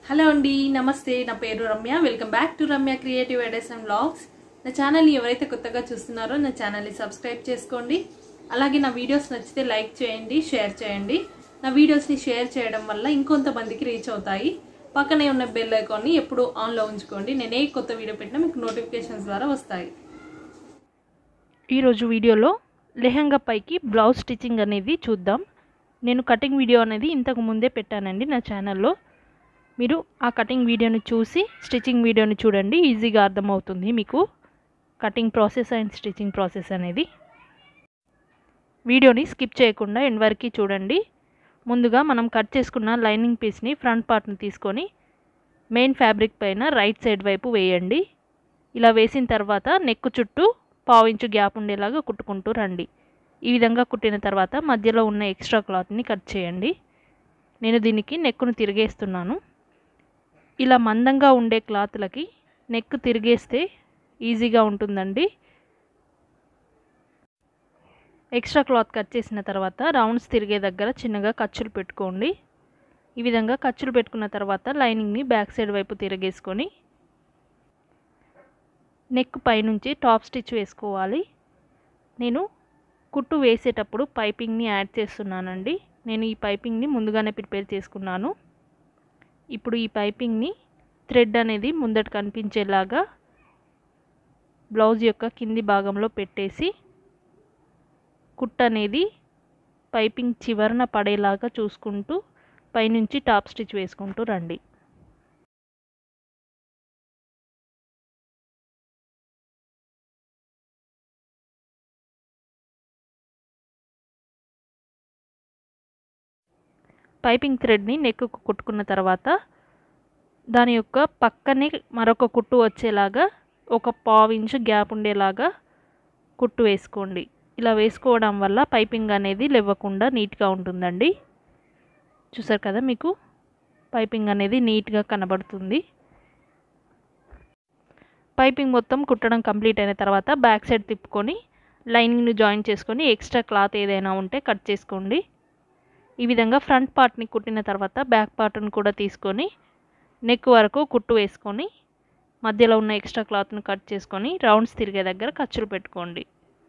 hello అండి నమస్తే నా పేరు Ramya welcome back to Ramya creative ideas and blogs నా ఛానల్ని ఎవరైతే కొత్తగా చూస్తున్నారో నా ఛానల్ని సబ్స్క్రైబ్ చేసుకోండి అలాగే నా వీడియోస్ నచ్చితే లైక్ చేయండి షేర్ చేయండి నా వీడియోస్ని షేర్ చేయడం వల్ల ఇంకొంతమందికి రీచ్ అవుతాయి పక్కనే ఉన్న బెల్ ఐకాన్ని ఎప్పుడు ఆన్లో ఉంచుకోండి నేను ఏ కొత్త వీడియో పెట్టినా మీకు నోటిఫికేషన్స్ ద్వారా వస్తాయి ఈరోజు వీడియోలో లెహంగా పైకి బ్లౌజ్ స్టిచ్చింగ్ అనేది చూద్దాం నేను కటింగ్ వీడియో అనేది ఇంతకు ముందే పెట్టానండి నా ఛానల్లో మీరు ఆ కటింగ్ వీడియోని చూసి స్టిచ్చింగ్ వీడియోని చూడండి ఈజీగా అర్థమవుతుంది మీకు cutting process and stitching process అనేది వీడియోని స్కిప్ చేయకుండా ఎండ్ వరకు చూడండి ముందుగా మనం కట్ చేసుకున్న లైనింగ్ పీస్ని ఫ్రంట్ పార్ట్ని తీసుకొని మెయిన్ ఫ్యాబ్రిక్ పైన రైట్ సైడ్ వైపు వేయండి ఇలా వేసిన తర్వాత నెక్ చుట్టూ పావించు గ్యాప్ ఉండేలాగా కుట్టుకుంటూ రండి ఈ విధంగా కుట్టిన తర్వాత మధ్యలో ఉన్న ఎక్స్ట్రా క్లాత్ని కట్ చేయండి నేను దీనికి నెక్కును తిరిగేస్తున్నాను ఇలా మందంగా ఉండే క్లాత్లకి నెక్ తిరిగేస్తే ఈజీగా ఉంటుందండి ఎక్స్ట్రా క్లాత్ కట్ చేసిన తర్వాత రౌండ్స్ తిరిగే దగ్గర చిన్నగా ఖర్చులు పెట్టుకోండి ఈ విధంగా ఖర్చులు పెట్టుకున్న తర్వాత లైనింగ్ని బ్యాక్ సైడ్ వైపు తిరిగేసుకొని నెక్ పైనుంచి టాప్ స్టిచ్ వేసుకోవాలి నేను కుట్టు వేసేటప్పుడు పైపింగ్ని యాడ్ చేస్తున్నానండి నేను ఈ పైపింగ్ని ముందుగానే ప్రిపేర్ చేసుకున్నాను ఇప్పుడు ఈ పైపింగ్ని థ్రెడ్ అనేది ముందట కనిపించేలాగా బ్లౌజ్ యొక్క కింది భాగంలో పెట్టేసి కుట్ట అనేది పైపింగ్ చివరన పడేలాగా చూసుకుంటూ పైనుంచి టాప్ స్టిచ్ వేసుకుంటూ రండి పైపింగ్ థ్రెడ్ని నెక్కు కుట్టుకున్న తర్వాత దాని యొక్క పక్కనే మరొక కుట్టు వచ్చేలాగా ఒక పావు ఇంచు గ్యాప్ ఉండేలాగా కుట్టు వేసుకోండి ఇలా వేసుకోవడం వల్ల పైపింగ్ అనేది లేవకుండా నీట్గా ఉంటుందండి చూసారు కదా మీకు పైపింగ్ అనేది నీట్గా కనబడుతుంది పైపింగ్ మొత్తం కుట్టడం కంప్లీట్ అయిన తర్వాత బ్యాక్ సైడ్ తిప్పుకొని లైనింగ్ని జాయిన్ చేసుకొని ఎక్స్ట్రా క్లాత్ ఏదైనా ఉంటే కట్ చేసుకోండి ఈ విధంగా ఫ్రంట్ పార్ట్ని కుట్టిన తర్వాత బ్యాక్ పార్ట్ని కూడా తీసుకొని నెక్ వరకు కుట్టు వేసుకొని మధ్యలో ఉన్న ఎక్స్ట్రా క్లాత్ను కట్ చేసుకొని రౌండ్స్ తిరిగే దగ్గర ఖర్చులు పెట్టుకోండి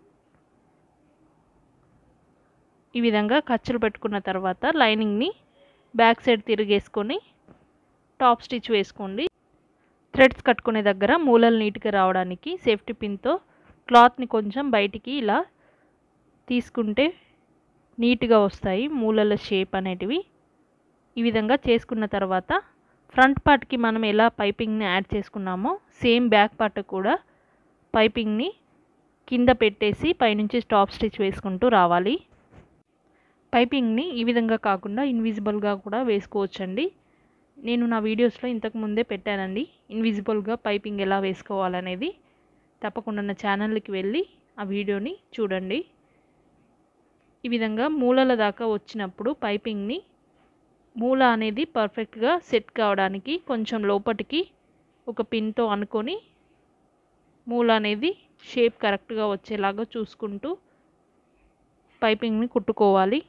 ఈ విధంగా ఖర్చులు పెట్టుకున్న తర్వాత లైనింగ్ని బ్యాక్ సైడ్ తిరిగేసుకొని టాప్ స్టిచ్ వేసుకోండి థ్రెడ్స్ కట్టుకునే దగ్గర మూలలు నీట్గా రావడానికి సేఫ్టీ పిన్తో క్లాత్ని కొంచెం బయటికి ఇలా తీసుకుంటే నీట్గా వస్తాయి మూలల షేప్ అనేటివి ఈ విధంగా చేసుకున్న తర్వాత ఫ్రంట్ పార్ట్కి మనం ఎలా పైపింగ్ని యాడ్ చేసుకున్నామో సేమ్ బ్యాక్ పార్ట్ కూడా పైపింగ్ని కింద పెట్టేసి పైనుంచి టాప్ స్టిచ్ వేసుకుంటూ రావాలి పైపింగ్ని ఈ విధంగా కాకుండా ఇన్విజిబుల్గా కూడా వేసుకోవచ్చండి నేను నా వీడియోస్లో ఇంతకు ముందే పెట్టానండి ఇన్విజిబుల్గా పైపింగ్ ఎలా వేసుకోవాలనేది తప్పకుండా నా ఛానల్కి వెళ్ళి ఆ వీడియోని చూడండి ఈ విధంగా మూలల దాకా వచ్చినప్పుడు పైపింగ్ని మూల అనేది పర్ఫెక్ట్గా సెట్ కావడానికి కొంచెం లోపటికి ఒక పిన్తో అనుకొని మూల అనేది షేప్ కరెక్ట్గా వచ్చేలాగా చూసుకుంటూ పైపింగ్ని కుట్టుకోవాలి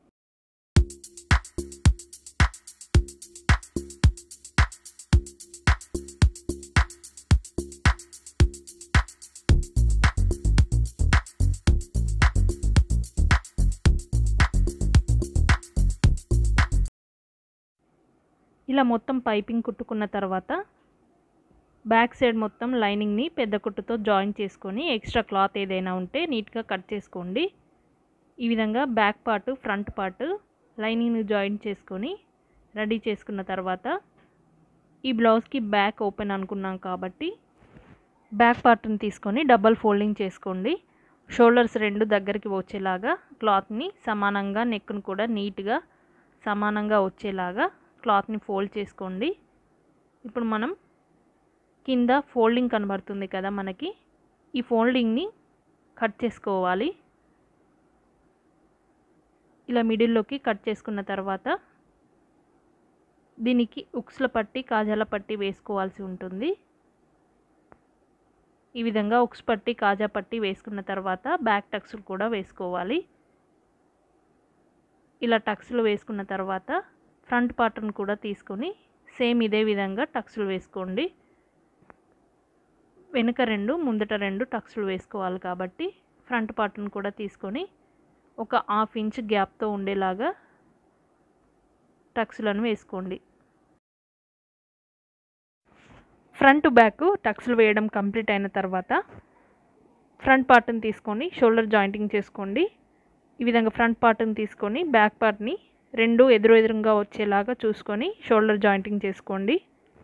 ఇలా మొత్తం పైపింగ్ కుట్టుకున్న తర్వాత బ్యాక్ సైడ్ మొత్తం లైనింగ్ని పెద్ద కుట్టుతో జాయిన్ చేసుకొని ఎక్స్ట్రా క్లాత్ ఏదైనా ఉంటే నీట్గా కట్ చేసుకోండి ఈ విధంగా బ్యాక్ పార్ట్ ఫ్రంట్ పార్ట్ లైనింగ్ని జాయిన్ చేసుకొని రెడీ చేసుకున్న తర్వాత ఈ బ్లౌజ్కి బ్యాక్ ఓపెన్ అనుకున్నాం కాబట్టి బ్యాక్ పార్ట్ని తీసుకొని డబల్ ఫోల్డింగ్ చేసుకోండి షోల్డర్స్ రెండు దగ్గరికి వచ్చేలాగా క్లాత్ని సమానంగా నెక్ను కూడా నీట్గా సమానంగా వచ్చేలాగా క్లాత్ని ఫోల్డ్ చేసుకోండి ఇప్పుడు మనం కింద ఫోల్డింగ్ కనబడుతుంది కదా మనకి ఈ ఫోల్డింగ్ని కట్ చేసుకోవాలి ఇలా మిడిల్లోకి కట్ చేసుకున్న తర్వాత దీనికి ఉక్స్ల పట్టి కాజాల పట్టి వేసుకోవాల్సి ఉంటుంది ఈ విధంగా ఉక్స్ పట్టి కాజా పట్టి వేసుకున్న తర్వాత బ్యాక్ టక్స్లు కూడా వేసుకోవాలి ఇలా టక్స్లు వేసుకున్న తర్వాత ఫ్రంట్ పార్ట్ను కూడా తీసుకొని సేమ్ ఇదే విధంగా టక్స్లు వేసుకోండి వెనుక రెండు ముందట రెండు టక్స్లు వేసుకోవాలి కాబట్టి ఫ్రంట్ పార్ట్ను కూడా తీసుకొని ఒక హాఫ్ ఇంచ్ గ్యాప్తో ఉండేలాగా టక్స్లను వేసుకోండి ఫ్రంట్ బ్యాక్ టక్స్లు వేయడం కంప్లీట్ అయిన తర్వాత ఫ్రంట్ పార్ట్ని తీసుకొని షోల్డర్ జాయింటింగ్ చేసుకోండి ఈ విధంగా ఫ్రంట్ పార్ట్ని తీసుకొని బ్యాక్ పార్ట్ని రెండు ఎదురు ఎదురుగా వచ్చేలాగా చూసుకొని షోల్డర్ జాయింటింగ్ చేసుకోండి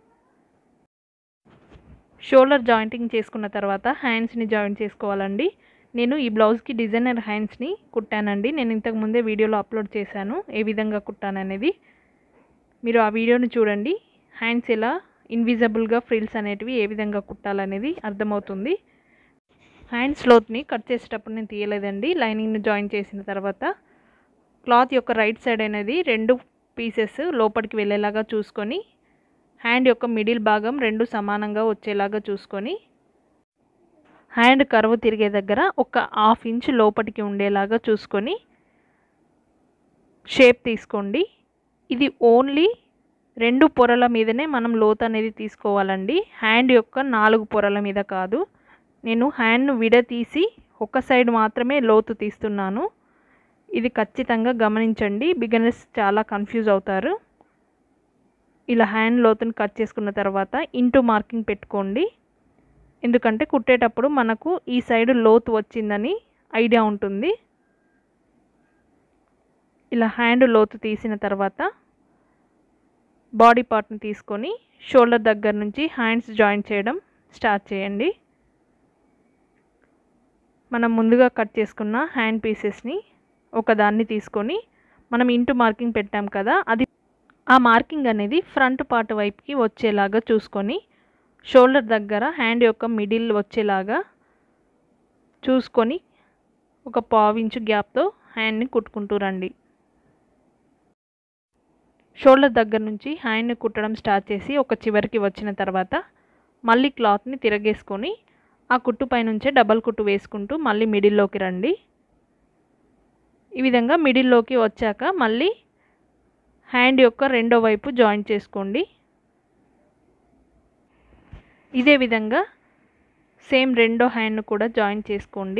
షోల్డర్ జాయింటింగ్ చేసుకున్న తర్వాత హ్యాండ్స్ని జాయింట్ చేసుకోవాలండి నేను ఈ బ్లౌజ్కి డిజైనర్ హ్యాండ్స్ని కుట్టానండి నేను ఇంతకు ముందే వీడియోలో అప్లోడ్ చేశాను ఏ విధంగా కుట్టాననేది మీరు ఆ వీడియోని చూడండి హ్యాండ్స్ ఎలా ఇన్విజిబుల్గా ఫ్రిల్స్ అనేటివి ఏ విధంగా కుట్టాలనేది అర్థమవుతుంది హ్యాండ్స్ లోత్ని కట్ చేసేటప్పుడు నేను తీయలేదండి లైనింగ్ని జాయిన్ చేసిన తర్వాత క్లాత్ యొక్క రైట్ సైడ్ అనేది రెండు పీసెస్ లోపలికి వెళ్ళేలాగా చూసుకొని హ్యాండ్ యొక్క మిడిల్ భాగం రెండు సమానంగా వచ్చేలాగా చూసుకొని హ్యాండ్ కర్వ్ తిరిగే దగ్గర ఒక హాఫ్ ఇంచ్ లోపలికి ఉండేలాగా చూసుకొని షేప్ తీసుకోండి ఇది ఓన్లీ రెండు పొరల మీదనే మనం లోత్ అనేది తీసుకోవాలండి హ్యాండ్ యొక్క నాలుగు పొరల మీద కాదు నేను హ్యాండ్ను విడతీసి ఒక సైడ్ మాత్రమే లోతు తీస్తున్నాను ఇది ఖచ్చితంగా గమనించండి బిగినర్స్ చాలా కన్ఫ్యూజ్ అవుతారు ఇలా హ్యాండ్ లోతుని కట్ చేసుకున్న తర్వాత ఇంటూ మార్కింగ్ పెట్టుకోండి ఎందుకంటే కుట్టేటప్పుడు మనకు ఈ సైడ్ లోతు వచ్చిందని ఐడియా ఉంటుంది ఇలా హ్యాండ్ లోతు తీసిన తర్వాత బాడీ పార్ట్ని తీసుకొని షోల్డర్ దగ్గర నుంచి హ్యాండ్స్ జాయిన్ చేయడం స్టార్ట్ చేయండి మనం ముందుగా కట్ చేసుకున్న హ్యాండ్ పీసెస్ని ఒకదాన్ని తీసుకొని మనం ఇంటూ మార్కింగ్ పెట్టాం కదా అది ఆ మార్కింగ్ అనేది ఫ్రంట్ పార్ట్ వైపుకి వచ్చేలాగా చూసుకొని షోల్డర్ దగ్గర హ్యాండ్ యొక్క మిడిల్ వచ్చేలాగా చూసుకొని ఒక పావించు గ్యాప్తో హ్యాండ్ని కుట్టుకుంటూ రండి షోల్డర్ దగ్గర నుంచి హ్యాండ్ని కుట్టడం స్టార్ట్ చేసి ఒక చివరికి వచ్చిన తర్వాత మళ్ళీ క్లాత్ని తిరగేసుకొని ఆ కుట్టు పైనుంచే డబల్ కుట్టు వేసుకుంటూ మళ్ళీ మిడిల్లోకి రండి ఈ విధంగా మిడిల్లోకి వచ్చాక మళ్ళీ హ్యాండ్ యొక్క రెండో వైపు జాయిన్ చేసుకోండి ఇదే విధంగా సేమ్ రెండో హ్యాండ్ను కూడా జాయిన్ చేసుకోండి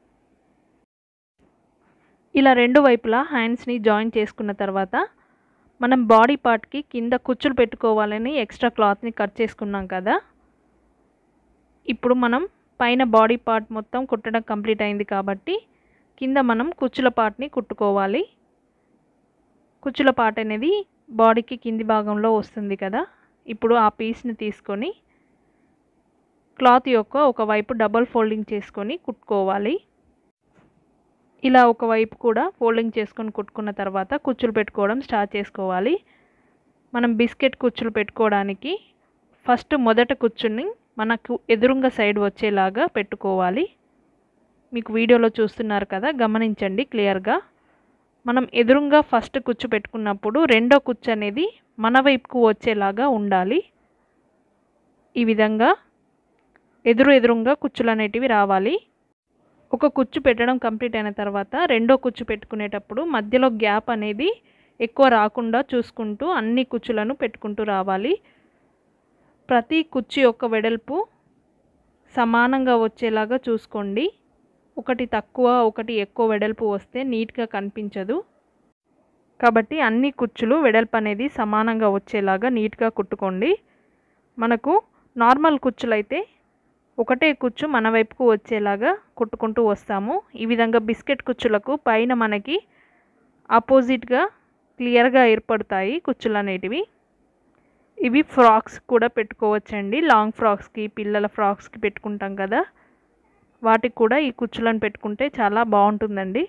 ఇలా రెండు వైపులా హ్యాండ్స్ని జాయిన్ చేసుకున్న తర్వాత మనం బాడీ పార్ట్కి కింద కుచ్చులు పెట్టుకోవాలని ఎక్స్ట్రా క్లాత్ని కట్ చేసుకున్నాం కదా ఇప్పుడు మనం పైన బాడీ పార్ట్ మొత్తం కుట్టడం కంప్లీట్ అయింది కాబట్టి కింద మనం కుచ్చుల పార్ట్ని కుట్టుకోవాలి కుచ్చుల పార్ట్ అనేది బాడీకి కింది భాగంలో వస్తుంది కదా ఇప్పుడు ఆ పీస్ని తీసుకొని క్లాత్ యొక్క ఒకవైపు డబల్ ఫోల్డింగ్ చేసుకొని కుట్టుకోవాలి ఇలా ఒకవైపు కూడా ఫోల్డింగ్ చేసుకొని కుట్టుకున్న తర్వాత కుచ్చులు పెట్టుకోవడం స్టార్ట్ చేసుకోవాలి మనం బిస్కెట్ కుచ్చులు పెట్టుకోవడానికి ఫస్ట్ మొదట కుచ్చుని మనకు ఎదురుంగా సైడ్ వచ్చేలాగా పెట్టుకోవాలి మీకు వీడియోలో చూస్తున్నారు కదా గమనించండి క్లియర్గా మనం ఎదురుంగా ఫస్ట్ కుచ్చు పెట్టుకున్నప్పుడు రెండో కుచ్చు అనేది మన వైపుకు వచ్చేలాగా ఉండాలి ఈ విధంగా ఎదురు ఎదురుగా కుచ్చులు అనేటివి రావాలి ఒక కుచ్చు పెట్టడం కంప్లీట్ అయిన తర్వాత రెండో కుచ్చు పెట్టుకునేటప్పుడు మధ్యలో గ్యాప్ అనేది ఎక్కువ రాకుండా చూసుకుంటూ అన్ని కుచ్చులను పెట్టుకుంటూ రావాలి ప్రతి కుర్చీ యొక్క వెడల్పు సమానంగా వచ్చేలాగా చూసుకోండి ఒకటి తక్కువ ఒకటి ఎక్కువ వెడల్పు వస్తే నీట్గా కనిపించదు కాబట్టి అన్ని కుచ్చులు వెడల్పు అనేది సమానంగా వచ్చేలాగా నీట్గా కుట్టుకోండి మనకు నార్మల్ కుచ్చులైతే ఒకటే కుచ్చు మన వైపుకు వచ్చేలాగా కుట్టుకుంటూ వస్తాము ఈ విధంగా బిస్కెట్ కుచ్చులకు పైన మనకి ఆపోజిట్గా క్లియర్గా ఏర్పడతాయి కుచ్చులు అనేటివి ఇవి ఫ్రాక్స్ కూడా పెట్టుకోవచ్చండి లాంగ్ ఫ్రాక్స్కి పిల్లల ఫ్రాక్స్కి పెట్టుకుంటాం కదా వాటికి కూడా ఈ కుచ్చులను పెట్టుకుంటే చాలా బాగుంటుందండి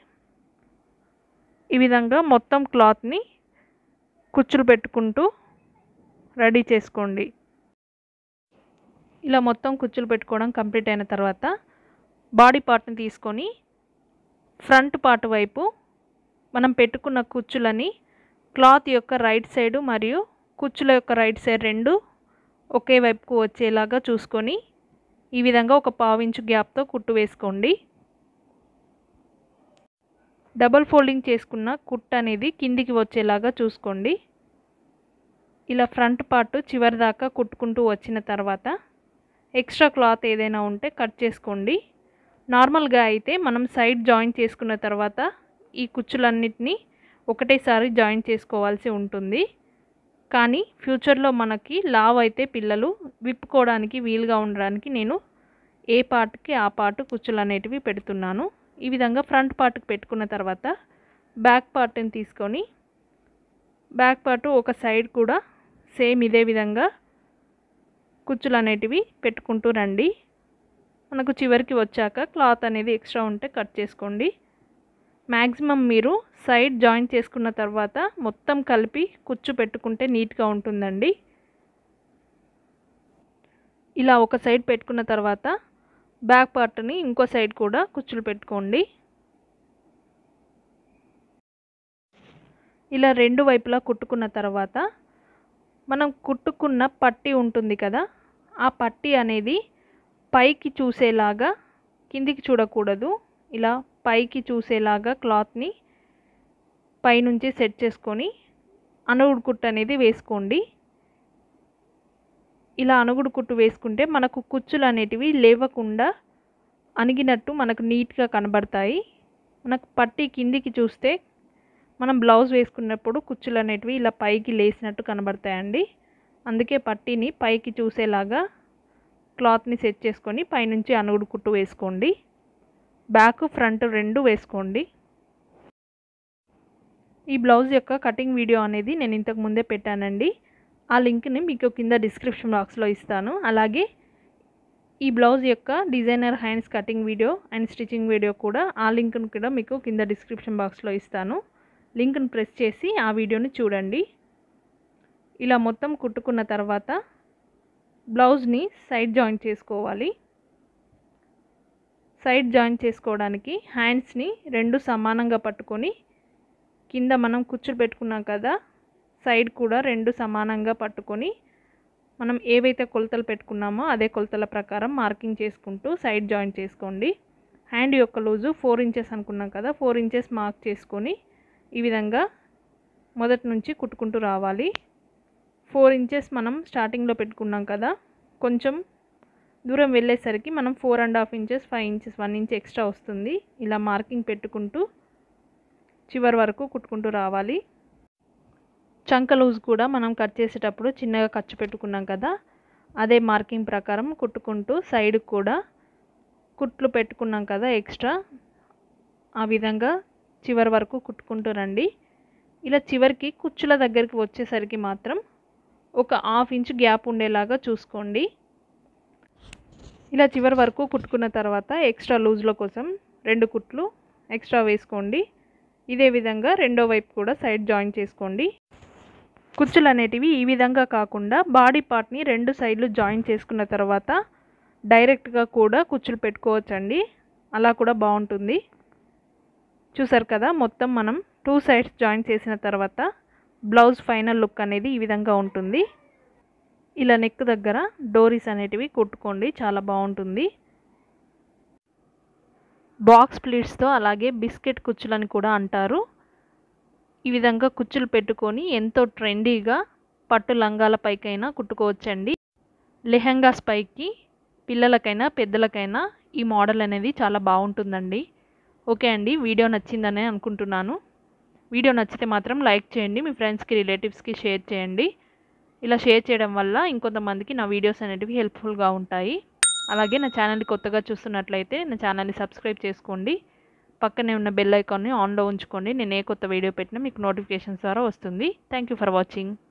ఈ విధంగా మొత్తం క్లాత్ని కుచ్చులు పెట్టుకుంటూ రెడీ చేసుకోండి ఇలా మొత్తం కుచ్చులు పెట్టుకోవడం కంప్లీట్ అయిన తర్వాత బాడీ పార్ట్ని తీసుకొని ఫ్రంట్ పార్ట్ వైపు మనం పెట్టుకున్న కుచ్చులని క్లాత్ యొక్క రైట్ సైడ్ మరియు కుచ్చుల యొక్క రైట్ సైడ్ రెండు ఒకే వైపుకు వచ్చేలాగా చూసుకొని ఈ విధంగా ఒక పావించు గ్యాప్తో కుట్టు వేసుకోండి డబల్ ఫోల్డింగ్ చేసుకున్న కుట్ అనేది కిందికి వచ్చేలాగా చూసుకోండి ఇలా ఫ్రంట్ పార్ట్ చివరి దాకా కుట్టుకుంటూ వచ్చిన తర్వాత ఎక్స్ట్రా క్లాత్ ఏదైనా ఉంటే కట్ చేసుకోండి నార్మల్గా అయితే మనం సైడ్ జాయిన్ చేసుకున్న తర్వాత ఈ కుచ్చులన్నిటినీ ఒకటేసారి జాయిన్ చేసుకోవాల్సి ఉంటుంది కానీ ఫ్యూచర్లో మనకి లావ్ అయితే పిల్లలు విప్పుకోవడానికి వీలుగా ఉండడానికి నేను ఏ పార్ట్కి ఆ పార్ట్ కుచ్చులు అనేటివి పెడుతున్నాను ఈ విధంగా ఫ్రంట్ పార్ట్కి పెట్టుకున్న తర్వాత బ్యాక్ పార్ట్ని తీసుకొని బ్యాక్ పార్ట్ ఒక సైడ్ కూడా సేమ్ ఇదే విధంగా కుచ్చులు అనేటివి పెట్టుకుంటూ రండి మనకు చివరికి వచ్చాక క్లాత్ అనేది ఎక్స్ట్రా ఉంటే కట్ చేసుకోండి మ్యాక్సిమం మీరు సైడ్ జాయిన్ చేసుకున్న తర్వాత మొత్తం కలిపి కుచ్చు పెట్టుకుంటే నీట్గా ఉంటుందండి ఇలా ఒక సైడ్ పెట్టుకున్న తర్వాత బ్యాక్ పార్ట్ని ఇంకో సైడ్ కూడా కుచ్చులు పెట్టుకోండి ఇలా రెండు వైపులా కుట్టుకున్న తర్వాత మనం కుట్టుకున్న పట్టి ఉంటుంది కదా ఆ పట్టి అనేది పైకి చూసేలాగా కిందికి చూడకూడదు ఇలా పైకి చూసేలాగా క్లాత్ని పైనుంచి సెట్ చేసుకొని అనుగుడు కుట్టు అనేది వేసుకోండి ఇలా అనుగుడు కుట్టు వేసుకుంటే మనకు కుచ్చులు అనేటివి లేవకుండా అణిగినట్టు మనకు నీట్గా కనబడతాయి మనకు పట్టి కిందికి చూస్తే మనం బ్లౌజ్ వేసుకున్నప్పుడు కుచ్చులు అనేటివి ఇలా పైకి లేసినట్టు కనబడతాయండి అందుకే పట్టీని పైకి చూసేలాగా క్లాత్ని సెట్ చేసుకొని పైనుంచి అనుగుడు కుట్టు వేసుకోండి బ్యాక్ ఫ్రంట్ రెండు వేసుకోండి ఈ బ్లౌజ్ యొక్క కటింగ్ వీడియో అనేది నేను ఇంతకు ముందే పెట్టానండి ఆ లింక్ని మీకు కింద డిస్క్రిప్షన్ బాక్స్లో ఇస్తాను అలాగే ఈ బ్లౌజ్ యొక్క designer hands cutting video and stitching video కూడా ఆ లింక్ను కూడా మీకు కింద డిస్క్రిప్షన్ బాక్స్లో ఇస్తాను లింక్ను ప్రెస్ చేసి ఆ వీడియోని చూడండి ఇలా మొత్తం కుట్టుకున్న తర్వాత బ్లౌజ్ని సైడ్ జాయిన్ చేసుకోవాలి సైడ్ జాయిన్ చేసుకోవడానికి హ్యాండ్స్ని రెండు సమానంగా పట్టుకొని కింద మనం కుచ్చులు పెట్టుకున్నాం కదా సైడ్ కూడా రెండు సమానంగా పట్టుకొని మనం ఏవైతే కొలతలు పెట్టుకున్నామో అదే కొలతల ప్రకారం మార్కింగ్ చేసుకుంటూ సైడ్ జాయిన్ చేసుకోండి హ్యాండ్ యొక్క లూజు ఫోర్ ఇంచెస్ అనుకున్నాం కదా ఫోర్ ఇంచెస్ మార్క్ చేసుకొని ఈ విధంగా మొదటి నుంచి కుట్టుకుంటూ రావాలి ఫోర్ ఇంచెస్ మనం స్టార్టింగ్లో పెట్టుకున్నాం కదా కొంచెం దూరం వెళ్ళేసరికి మనం four and half inches five inches one inch extra వస్తుంది ఇలా మార్కింగ్ పెట్టుకుంటూ చివరి వరకు కుట్టుకుంటూ రావాలి చంక లూజ్ కూడా మనం కట్ చేసేటప్పుడు చిన్నగా ఖర్చు పెట్టుకున్నాం కదా అదే మార్కింగ్ ప్రకారం కుట్టుకుంటూ సైడ్ కూడా కుట్లు పెట్టుకున్నాం కదా ఎక్స్ట్రా ఆ విధంగా చివరి వరకు కుట్టుకుంటూ రండి ఇలా చివరికి కుచ్చుల దగ్గరికి వచ్చేసరికి మాత్రం ఒక హాఫ్ ఇంచ్ గ్యాప్ ఉండేలాగా చూసుకోండి ఇలా చివరి వరకు కుట్టుకున్న తర్వాత ఎక్స్ట్రా లూజ్లో కోసం రెండు కుట్లు ఎక్స్ట్రా వేసుకోండి ఇదే విధంగా రెండో వైపు కూడా సైడ్ జాయిన్ చేసుకోండి కుచ్చులు అనేటివి ఈ విధంగా కాకుండా బాడీ పార్ట్ని రెండు సైడ్లు జాయిన్ చేసుకున్న తర్వాత డైరెక్ట్గా కూడా కుచ్చులు పెట్టుకోవచ్చండి అలా కూడా బాగుంటుంది చూసారు కదా మొత్తం మనం టూ సైడ్స్ జాయిన్ చేసిన తర్వాత బ్లౌజ్ ఫైనల్ లుక్ అనేది ఈ విధంగా ఉంటుంది ఇలా నెక్ దగ్గర డోరీస్ అనేటివి కుట్టుకోండి చాలా బాగుంటుంది బాక్స్ ప్లీట్స్తో అలాగే బిస్కెట్ కుచ్చులని కూడా అంటారు ఈ విధంగా కుచ్చులు పెట్టుకొని ఎంతో ట్రెండీగా పట్టు లంగాల పైకైనా కుట్టుకోవచ్చండి లెహంగాస్ పైకి పిల్లలకైనా పెద్దలకైనా ఈ మోడల్ అనేది చాలా బాగుంటుందండి ఓకే అండి వీడియో నచ్చిందని అనుకుంటున్నాను వీడియో నచ్చితే మాత్రం లైక్ చేయండి మీ ఫ్రెండ్స్కి రిలేటివ్స్కి షేర్ చేయండి ఇలా షేర్ చేయడం వల్ల ఇంకొంతమందికి నా వీడియోస్ అనేటివి హెల్ప్ఫుల్గా ఉంటాయి అలాగే నా ఛానల్ని కొత్తగా చూస్తున్నట్లయితే నా ఛానల్ని సబ్స్క్రైబ్ చేసుకోండి పక్కనే ఉన్న బెల్ ఐకాన్ని ఆన్లో ఉంచుకోండి నేను ఏ కొత్త వీడియో పెట్టినా మీకు నోటిఫికేషన్స్ ద్వారా వస్తుంది థ్యాంక్ యూ ఫర్ వాచింగ్